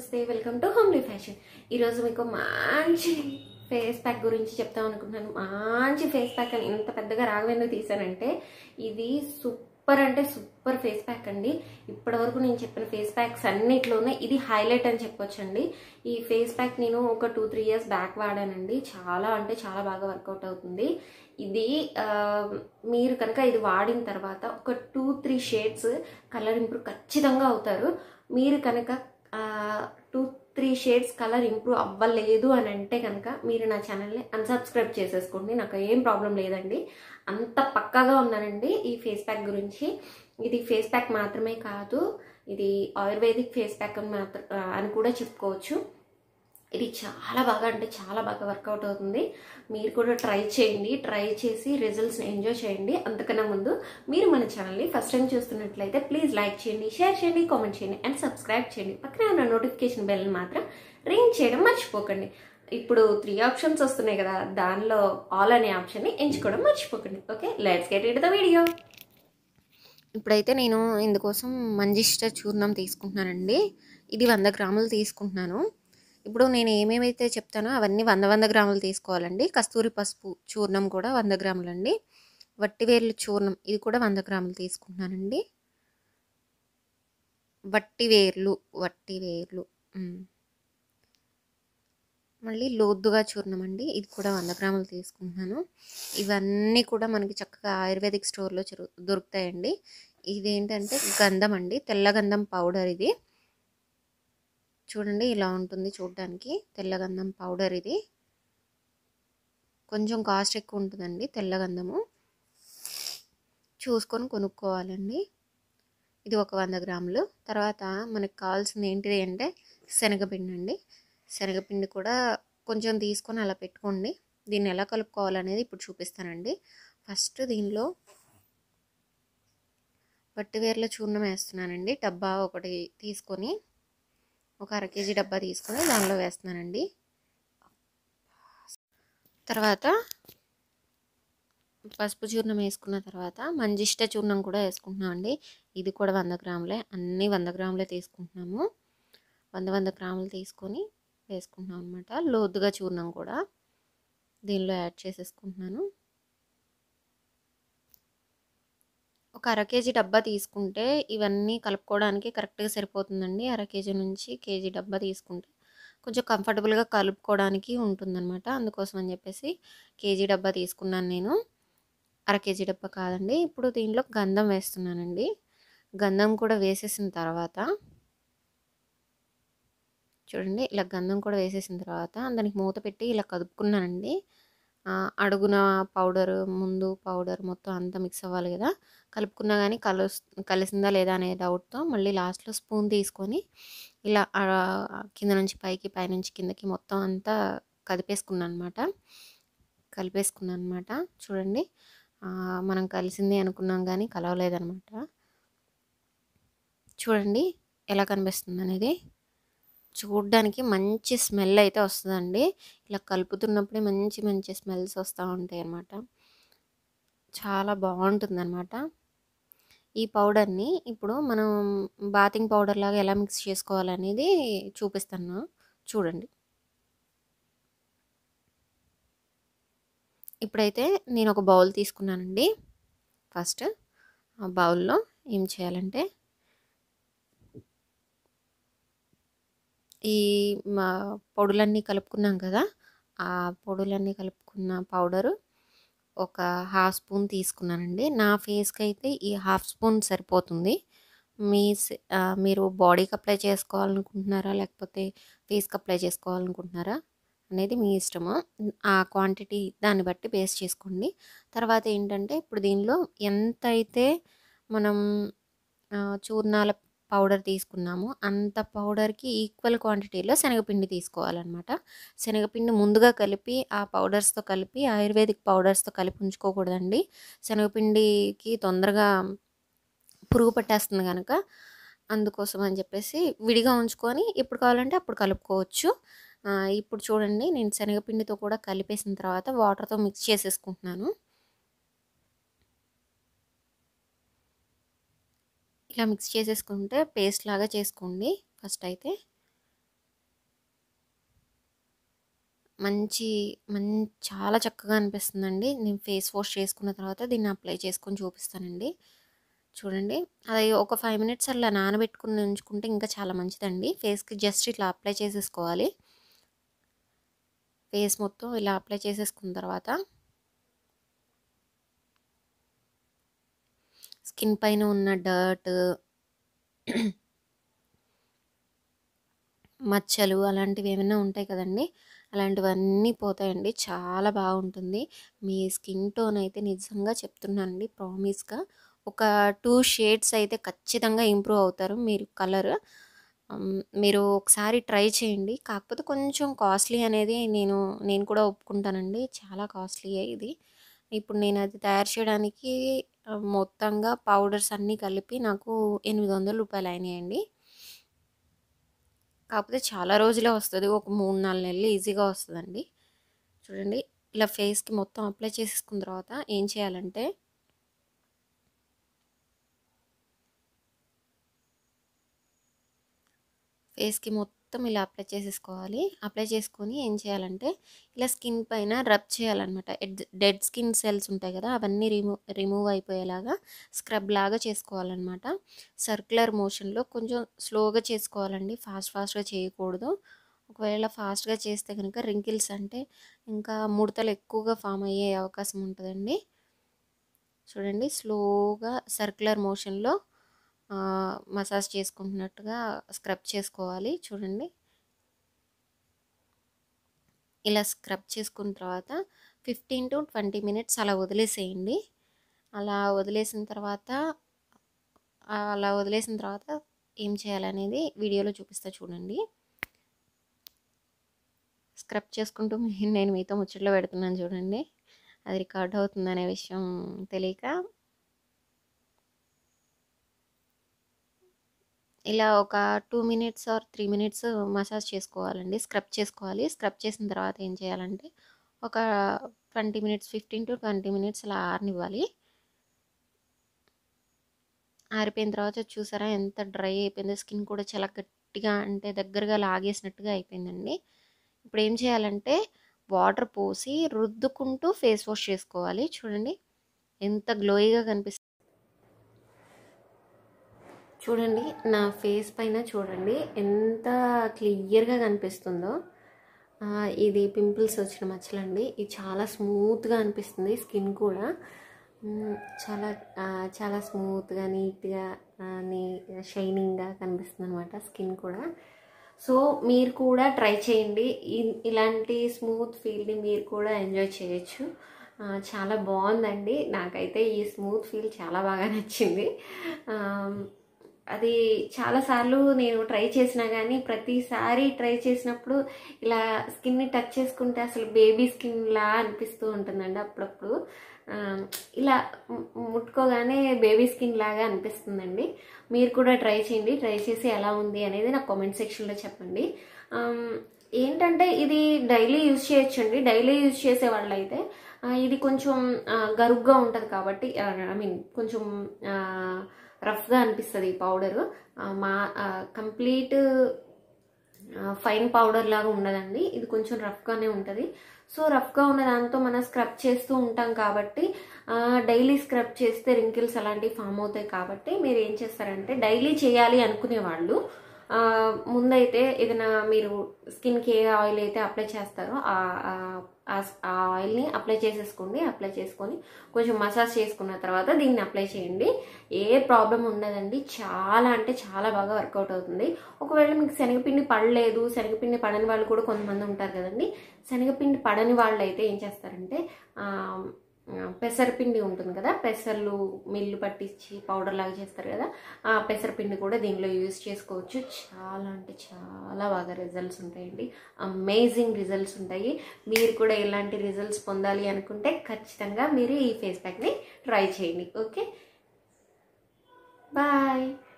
నమస్తే welcome to homely fashion ఈరోజు మీకు మంచి ఫేస్ ప్యాక్ గురించి చెప్తాం అనుకుంటున్నాను మంచి ఫేస్ ప్యాక్ అని ఇంత పెద్దగా రాఘవేంద్ర తీసానంటే ఇది సూపర్ అంటే సూపర్ ఫేస్ ప్యాక్ అండి ఇప్పటివరకు నేను చెప్పిన ఫేస్ ప్యాక్స్ అన్నిట్లోనే ఇది హైలైట్ అని చెప్పొచ్చండి ఈ ఫేస్ ప్యాక్ నేను ఒక టూ త్రీ ఇయర్స్ బ్యాక్ వాడానండి చాలా అంటే చాలా బాగా వర్కౌట్ అవుతుంది ఇది ఆ, మీరు కనుక ఇది వాడిన తర్వాత ఒక two three shades colour improve ఖచ్చితంగా అవుతారు మీరు కనుక two three shades colour improve అవ్వలేదు అని అంటే కనుక మీరు నా ఛానల్ని అన్సబ్స్క్రైబ్ చేసేసుకోండి నాకు ఏం ప్రాబ్లం లేదండి అంత పక్కాగా ఉన్నానండి ఈ ఫేస్ ప్యాక్ గురించి ఇది ఫేస్ ప్యాక్ మాత్రమే కాదు ఇది ఆయుర్వేదిక్ ఫేస్ ప్యాక్ అని మాత్రం అని కూడా చెప్పుకోవచ్చు ఇది చాలా బాగా అంటే చాలా బాగా వర్కౌట్ అవుతుంది మీరు కూడా ట్రై చేయండి ట్రై చేసి రిజల్ట్స్ని ఎంజాయ్ చేయండి అంతకన్నా ముందు మీరు మన ఛానల్ని ఫస్ట్ టైం చూస్తున్నట్లయితే ప్లీజ్ లైక్ చేయండి షేర్ చేయండి కామెంట్ చేయండి అండ్ సబ్స్క్రైబ్ చేయండి పక్కనే ఉన్న నోటిఫికేషన్ బెల్ మాత్రం రింగ్ చేయడం మర్చిపోకండి ఇప్పుడు త్రీ ఆప్షన్స్ వస్తున్నాయి కదా దానిలో ఆల్ అనే ఆప్షన్ని ఎంచుకోవడం మర్చిపోకండి okay let's get it the video ఇప్పుడైతే నేను ఇందుకోసం మంజిష్ట చూర్ణం తీసుకుంటున్నానండి ఇది వంద గ్రాములు తీసుకుంటున్నాను ఇప్పుడు నేను ఏమేమైతే చెప్తానో అవన్నీ వంద వంద గ్రాములు తీసుకోవాలండి కస్తూరి పసుపు చూర్ణం కూడా వంద గ్రాములు అండి వట్టివేర్లు చూర్ణం ఇది కూడా వంద గ్రాములు తీసుకుంటున్నానండి వట్టివేర్లు వట్టివేర్లు ఉమ్. మళ్ళీ లోద్దుగా చూర్ణం అండి ఇది కూడా వంద గ్రాములు తీసుకుంటున్నాను ఇవన్నీ కూడా మనకి చక్కగా ఆయుర్వేదిక్ స్టోర్లో చెరు దొరుకుతాయండి ఇదేంటంటే గంధం అండి తెల్ల గంధం పౌడర్ ఇది చూడండి ఇలా ఉంటుంది చూడడానికి తెల్ల గంధం పౌడర్ ఇది కొంచెం కాస్ట్ ఎక్కువ ఉంటుందండి తెల్ల గంధము చూసుకొని కొనుక్కోవాలండి ఇది ఒక వంద గ్రాములు తర్వాత మనకు కావాల్సింది ఏంటిది అంటే శనగపిండి అండి శనగపిండి కూడా కొంచెం తీసుకొని అలా పెట్టుకోండి దీన్ని ఎలా కలుపుకోవాలనేది ఇప్పుడు చూపిస్తానండి ఫస్ట్ దీనిలో వట్టివేర్ల చూర్ణం వేస్తున్నానండి డబ్బా ఒకటి తీసుకొని ఒక అర కేజీ డబ్బా తీసుకొని దానిలో వేస్తున్నానండి తర్వాత పసుపు చూర్ణం వేసుకున్న తర్వాత మంజిష్ట చూర్ణం కూడా వేసుకుంటున్నాం అండి ఇది కూడా వంద గ్రాములే అన్నీ వంద గ్రాములే తీసుకుంటున్నాము వంద వంద గ్రాములు తీసుకొని వేసుకుంటున్నాం అనమాట లోతుగా చూర్ణం కూడా దీనిలో యాడ్ చేసేసుకుంటున్నాను ఒక అర కేజీ డబ్బా తీసుకుంటే ఇవన్నీ కలుపుకోవడానికి కరెక్ట్గా సరిపోతుందండి అర కేజీ నుంచి కేజీ డబ్బా తీసుకుంటే కొంచెం కంఫర్టబుల్గా కలుపుకోవడానికి ఉంటుందన్నమాట అందుకోసం అని చెప్పేసి కేజీ డబ్బా తీసుకున్నాను నేను అర కేజీ డబ్బా కాదండి ఇప్పుడు దీనిలో గంధం వేస్తున్నానండి గంధం కూడా వేసేసిన తర్వాత చూడండి ఇలా గంధం కూడా వేసేసిన తర్వాత దానికి మూత పెట్టి ఇలా కదుపుకున్నానండి అడుగున పౌడర్ ముందు పౌడర్ మొత్తం అంతా మిక్స్ అవ్వాలి కదా కలుపుకున్నా కానీ కలు కలిసిందా లేదా అనే డౌట్తో మళ్ళీ లాస్ట్లో స్పూన్ తీసుకొని ఇలా కింద నుంచి పైకి పైనుంచి కిందకి మొత్తం అంతా కదిపేసుకున్నాను అనమాట కలిపేసుకున్నాను అనమాట చూడండి మనం కలిసింది అనుకున్నాం కానీ కలవలేదనమాట చూడండి ఎలా కనిపిస్తుంది అనేది చూడ్డానికి మంచి స్మెల్ అయితే వస్తుందండి ఇలా కలుపుతున్నప్పుడే మంచి మంచి స్మెల్స్ వస్తూ ఉంటాయి అన్నమాట చాలా బాగుంటుంది అనమాట ఈ పౌడర్ని ఇప్పుడు మనం బాతింగ్ పౌడర్ లాగా ఎలా మిక్స్ చేసుకోవాలనేది చూపిస్తాను చూడండి ఇప్పుడైతే నేను ఒక బౌల్ తీసుకున్నానండి ఫస్ట్ ఆ బౌల్లో ఏం చేయాలంటే ఈ మా పొడులన్నీ కలుపుకున్నాం కదా ఆ పొడులన్నీ కలుపుకున్న పౌడరు ఒక హాఫ్ స్పూన్ తీసుకున్నానండి నా ఫేస్కి అయితే ఈ హాఫ్ స్పూన్ సరిపోతుంది మీ మీరు బాడీకి అప్లై చేసుకోవాలనుకుంటున్నారా లేకపోతే ఫేస్కి అప్లై చేసుకోవాలనుకుంటున్నారా అనేది మీ ఇష్టము ఆ క్వాంటిటీ దాన్ని బట్టి బేస్ చేసుకోండి తర్వాత ఏంటంటే ఇప్పుడు దీనిలో ఎంత అయితే మనం చూర్ణాల పౌడర్ తీసుకున్నాము అంత పౌడర్కి ఈక్వల్ క్వాంటిటీలో శనగపిండి తీసుకోవాలన్నమాట శనగపిండి ముందుగా కలిపి ఆ పౌడర్స్తో కలిపి ఆయుర్వేదిక్ పౌడర్స్తో కలిపి ఉంచుకోకూడదండి శనగపిండికి తొందరగా పురుగు పట్టేస్తుంది కనుక అందుకోసం అని చెప్పేసి విడిగా ఉంచుకొని ఎప్పుడు కావాలంటే అప్పుడు కలుపుకోవచ్చు ఇప్పుడు చూడండి నేను శనగపిండితో కూడా కలిపేసిన తర్వాత వాటర్తో మిక్స్ చేసేసుకుంటున్నాను ఇలా మిక్స్ చేసేసుకుంటే పేస్ట్ లాగా చేసుకోండి ఫస్ట్ అయితే మంచి మం చాలా చక్కగా అనిపిస్తుందండి. నేను ఫేస్ వాష్ చేసుకున్న తర్వాత దీన్ని అప్లై చేసుకొని చూపిస్తానండి. చూడండి. అది ఒక 5 మినిట్స్ అలా నానబెట్టుకొని ఉంచుకుంటే ఇంకా చాలా మంచిదండి. ఫేస్‌కి జస్ట్ ఇట్లా అప్లై చేసేసుకోవాలి. ఫేస్ మొత్తం ఇలా అప్లై చేసేసుకున్న తర్వాత స్కిన్ పైన ఉన్న డర్ట్ మచ్చలు అలాంటివి ఏమైనా ఉంటాయి కదండీ! అలాంటివన్నీ పోతాయండి. చాలా బాగుంటుంది. మీ స్కిన్ టోన్ అయితే నిజంగా చెప్తున్నానండి ప్రామిస్‌గా ఒక 2 షేడ్స్ అయితే ఖచ్చితంగా ఇంప్రూవ్ అవుతారు మీరు కలర్. హ్మ్. మీరు ఒకసారి ట్రై చేయండి. కాకపోతే కొంచెం కాస్ట్‌లీ అనేది నేను నేను కూడా ఒప్పుకుంటానండి. చాలా కాస్ట్‌లీయే ఇది. ఇప్పుడు నేను అది తయారు చేయడానికి ఆహ్, మొత్తంగా పౌడర్స్ అన్నీ కలిపి నాకు రూ. 800 అయినాయండి. కాకపోతే చాలా రోజులే వస్తది. ఒక 3, 4 నెలలు ఈజీగా వస్తదండి. చూడండి. ఇలా ఫేస్‌కి మొత్తం అప్లై చేసేసుకున్న తర్వాత ఏం చేయాలంటే ఫేస్‌కి మొత్తం ఇలా అప్లై చేసేసుకోవాలి. అప్లై చేసుకొని ఏం చేయాలంటే ఇలా స్కిన్ పైన రబ్ చేయాలన్నమాట. ఎడ్ డెడ్ స్కిన్ సెల్స్ ఉంటాయి కదా! అవన్నీ రిమూవ్ రిమూవ్ అయిపోయేలాగా స్క్రబ్ లాగా చేసుకోవాలన్నమాట. సర్క్యులర్ మోషన్‌లో కొంచెం స్లోగా చేసుకోవాలండి. ఫాస్ట్ ఫాస్ట్‌గా చేయకూడదు. ఒకవేళ ఫాస్ట్‌గా చేస్తే గనుక రింకిల్స్ అంటే ఇంకా ముడతలు ఎక్కువగా ఫార్మ్ అయ్యే అవకాశం ఉంటదండి. చూడండి. స్లోగా సర్క్యులర్ మోషన్‌లో ఆహ్, మసాజ్ చేసుకుంటున్నట్టుగా స్క్రబ్ చేసుకోవాలి. చూడండి. ఇలా స్క్రబ్ చేసుకున్న తర్వాత 15-20 మినిట్స్ అలా వదిలేసేయండి. అలా వదిలేసిన తర్వాత ఆహ్, అలా వదిలేసిన తర్వాత ఏం చేయాలనేది వీడియోలో చూపిస్తా చూడండి. స్క్రబ్ చేసుకుంటూ నేను మీతో ముచ్చట్లు పెడుతున్నాను చూడండి. అది రికార్డ్ అవుతుందనే విషయం తెలియక ఇలా ఒక 2 మినిట్స్ ఆర్ 3 మినిట్స్ మసాజ్ చేసుకోవాలండి. స్క్రబ్ చేసుకోవాలి. స్క్రబ్ చేసిన తర్వాత ఏం చేయాలంటే ఒక 20 మినిట్స్ 15-20 మినిట్స్ అలా ఆరనివ్వాలి. ఆరిపోయిన తర్వాత చూసారా ఎంత డ్రై అయిపోయిందో స్కిన్ కూడా చాలా గట్టిగా అంటే దగ్గరగా లాగేసినట్టుగా అయిపోయిందండి. ఇప్పుడు ఏం చేయాలంటే వాటర్ పోసి రుద్దుకుంటూ ఫేస్ వాష్ చేసుకోవాలి. చూడండి. ఎంత గ్లోయిగా కనిపిస్ చూడండి. నా ఫేస్ పైన చూడండి ఎంత క్లియర్‌గా కనిపిస్తుందో. ఆహ్, ఇది పింపుల్స్ వచ్చిన మచ్చలండి. ఇది చాలా స్మూత్‌గా అనిపిస్తుంది స్కిన్ కూడా. హ్మ్. చాలా ఆహ్, చాలా స్మూత్‌గా, నీట్‌గా ఆహ్, నీ షైనింగ్‌గా కనిపిస్తుందనమాట స్కిన్ కూడా. సో, మీరు కూడా ట్రై చేయండి. ఇన్ ఇలాంటి స్మూత్ ఫీల్‌ని మీరు కూడా ఎంజాయ్ చేయొచ్చు. ఆహ్, చాలా బావుందండి. నాకైతే ఈ స్మూత్ ఫీల్ చాలా బాగా నచ్చింది. ఆహ్, అది చాలా సార్లు నేను ట్రై చేసినా గానీ ప్రతిసారి ట్రై చేసినప్పుడు ఇలా స్కిన్‌ని టచ్ చేసుకుంటే అసలు బేబీ స్కిన్‌లా అనిపిస్తూ ఉంటుందండి అప్పుడప్పుడు. ఆహ్, ఇలా ము ముట్టుకోగానే బేబీ స్కిన్ లాగా అనిపిస్తుందండి. మీరు కూడా ట్రై చేయండి. ట్రై చేసి ఎలా ఉంది అనేది నాకు కామెంట్ సెక్షన్‌లో చెప్పండి. ఆహ్, ఏంటంటే ఇది డైలీ యూజ్ చేయొచ్చండి. డైలీ యూజ్ చేసే వాళ్ళైతే ఆహ్, ఇది కొంచెం ఆహ్, గరుగ్గా ఉంటది కాబట్టి ఆహ్, ఐ మీన్ కొంచెం ఆహ్, రఫ్‌గా అనిపిస్తది ఈ పౌడరు. ఆహ్, మా ఆహ్, కంప్లీట్ ఆహ్, ఫైన్ పౌడర్ లాగా ఉండదండి. ఇది కొంచెం రఫ్‌గానే ఉంటది. సో, రఫ్‌గా ఉన్న దాంతో మనం స్క్రబ్ చేస్తూ ఉంటాం కాబట్టి ఆహ్, డైలీ స్క్రబ్ చేస్తే రింకిల్స్ అలాంటివి ఫార్మ్ అవుతాయి కాబట్టి మీరు ఏం చేస్తారంటే డైలీ చేయాలి అనుకునే వాళ్ళు ఆహ్, ముందైతే ఏదైనా మీరు స్కిన్‌కి ఏ ఆయిల్ అయితే అప్లై చేస్తారో ఆహ్, ఆహ్, ఆస్ ఆ ఆయిల్‌ని అప్లై చేసేసుకోండి. అప్లై చేసుకొని కొంచెం మసాజ్ చేసుకున్న తర్వాత దీన్ని అప్లై చేయండి. ఏ ప్రాబ్లమ్ ఉండదండి. చాలా అంటే చాలా బాగా వర్కౌట్ అవుతుంది. ఒకవేళ మీకు శనగపిండి పడలేదు, శనగపిండి పడని వాళ్ళు కూడా కొంతమంది ఉంటారు కదండీ! శనగపిండి పడని వాళ్ళైతే ఏం చేస్తారంటే ఆహ్, ఆహ్, పెసరపిండి ఉంటుంది కదా! పెసర్లు మిల్లు పట్టించి పౌడర్ లాగా చేస్తారు కదా! ఆ పెసరపిండి కూడా దీనిలో యూజ్ చేసుకోవచ్చు. చాలా అంటే చాలా బాగా రిజల్ట్స్ ఉంటాయండి. అమేజింగ్ రిజల్ట్స్ ఉంటాయి. మీరు కూడా ఇలాంటి రిజల్ట్స్ పొందాలి అనుకుంటే ఖచ్చితంగా మీరు ఈ ఫేస్ ప్యాక్‌ని ట్రై చేయండి. ఓకే. బాయ్.